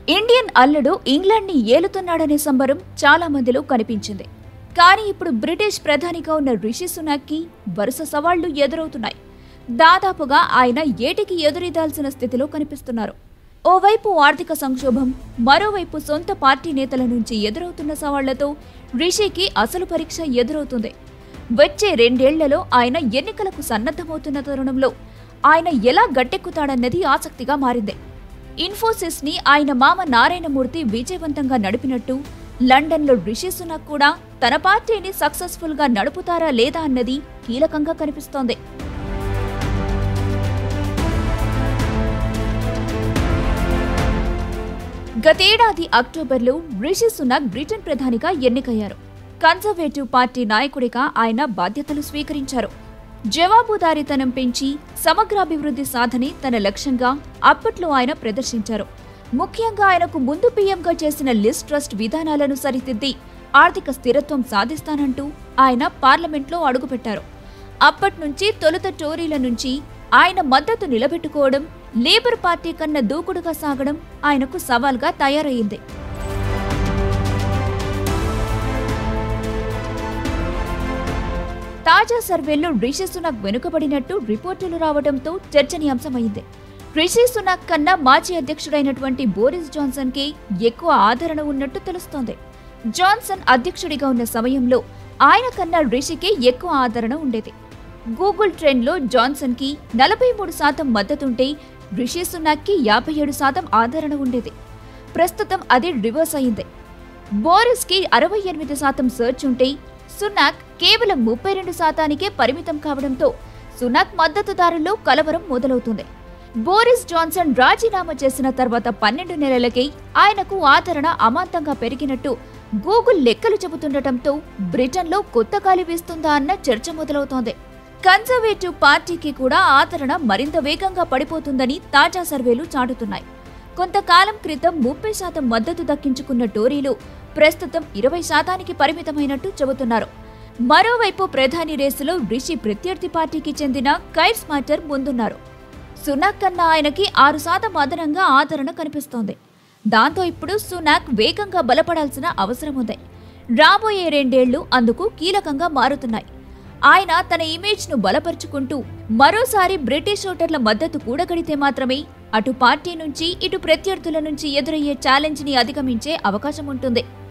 Indian అల్లుడు ఇంగ్లాండ్ని ఏలుతున్నాడనే సంబరం చాలా మందిలో కనిపించింది కానీ ఇప్పుడు బ్రిటిష్ ప్రధానిగా ఉన్న రిషి సునాక్కి వరుస సవాళ్లు ఎదురవుతున్నాయి దాదాపుగా ఆయన ఏటికి ఎదురీదాల్సిన స్థితిలో కనిపిస్తున్నారు ఓవైపు ఆర్థిక సంక్షోభం మరోవైపు సొంత పార్టీ నేతల నుంచి ఎదురవుతున్న సవాళ్లతో రిషికి అసలు పరీక్ష ఎదురవుతుంది వచ్చే రెండేళ్లలో ఆయన ఎన్నికలకు సన్నద్ధమవుతున్న తరుణంలో ఆయన ఎలా గట్టెక్కుతాడన్నది ఆసక్తిగా మారింది ఇన్ఫోసిస్ ని ఆయన మామ నారాయణమూర్తి విజయవంతంగా నడిపినట్టు లండన్లో రిషి సునక్ కూడా తన పార్టీని సక్సెస్ఫుల్ గా నడుపుతారా లేదా అన్నది కీలకంగా కనిపిస్తోంది గతేడాది అక్టోబర్లో రిషి సునక్ బ్రిటన్ ప్రధానిగా ఎన్నికయ్యారు కన్జర్వేటివ్ పార్టీ నాయకుడిగా ఆయన బాధ్యతలు స్వీకరించారు జవాబుదారీతనం పెంచి సమగ్రాభివృద్ధి సాధనే తన లక్ష్యంగా అప్పట్లో ఆయన ప్రదర్శించారు ముఖ్యంగా ఆయనకు ముందు పీఎంగా చేసిన లిస్ట్ ట్రస్ట్ విధానాలను సరిదిద్ది ఆర్థిక స్థిరత్వం సాధిస్తానంటూ ఆయన పార్లమెంట్లో అడుగుపెట్టారు అప్పట్నుంచి తొలుత టోరీల నుంచి ఆయన మద్దతు నిలబెట్టుకోవడం లేబర్ పార్టీ కన్నా దూకుడుగా సాగడం ఆయనకు సవాల్గా తయారయ్యింది తాజా సర్వేలో రిషి సునక్ వెనుకబడినట్టు రిపోర్టులు రావడంతో చర్చనీయాంశమైంది రిషి సునక్ కన్నా మాజీ అధ్యక్షుడైనటువంటి బోరిస్ జాన్సన్ కి ఎక్కువ ఆదరణ ఉన్నట్టు తెలుస్తోంది జాన్సన్ అధ్యక్షుడిగా ఉన్న సమయంలో ఆయన కన్నా రిషికి ఎక్కువ ఆదరణ ఉండేది గూగుల్ ట్రెండ్లో జాన్సన్ కి నలభై మూడు శాతం మద్దతుంటే రిషి సునాక్ కి యాభై ఏడు శాతం ఆదరణ ఉండేది ప్రస్తుతం అది రివర్స్ అయింది బోరిస్ కి అరవై ఎనిమిది శాతం సర్చ్ ఉంటే సునాక్ కేవలం ముప్పై రెండు శాతానికే పరిమితం కావడంతో సునాక్ మద్దతుదారుల్లో కలవరం మొదలవుతుంది బోరిస్ జాన్సన్ రాజీనామా చేసిన తర్వాత పన్నెండు నెలలకే ఆయనకు ఆదరణ అమాంతంగా పెరిగినట్టు గూగుల్ లెక్కలు చెబుతుండటంతో బ్రిటన్లో కొత్త గాలి వీస్తుందా అన్న చర్చ మొదలవుతోంది కన్జర్వేటివ్ పార్టీకి కూడా ఆదరణ మరింత వేగంగా పడిపోతుందని తాజా సర్వేలు చాటుతున్నాయి కొంతకాలం క్రితం ముప్పై శాతం మద్దతు దక్కించుకున్న టోరీలు ప్రస్తుతం ఇరవై శాతానికి పరిమితమైనట్టు చెబుతున్నారు మరోవైపు ప్రధాని రేసులో రిషి ప్రత్యర్థి పార్టీకి చెందిన కైర్ స్మార్టర్ ముందున్నారు సునాక్ కన్నా ఆయనకి ఆరు శాతం అదనంగా ఆదరణ కనిపిస్తోంది దాంతో ఇప్పుడు సునాక్ వేగంగా బలపడాల్సిన అవసరం ఉంది రాబోయే రెండేళ్లు అందుకు కీలకంగా మారుతున్నాయి ఆయన తన ఇమేజ్ను బలపరుచుకుంటూ మరోసారి బ్రిటిష్ ఓటర్ల మద్దతు కూడగడితే మాత్రమే అటు పార్టీ నుంచి ఇటు ప్రత్యర్థుల నుంచి ఎదురయ్యే ఛాలెంజ్ని అధిగమించే అవకాశం ఉంటుంది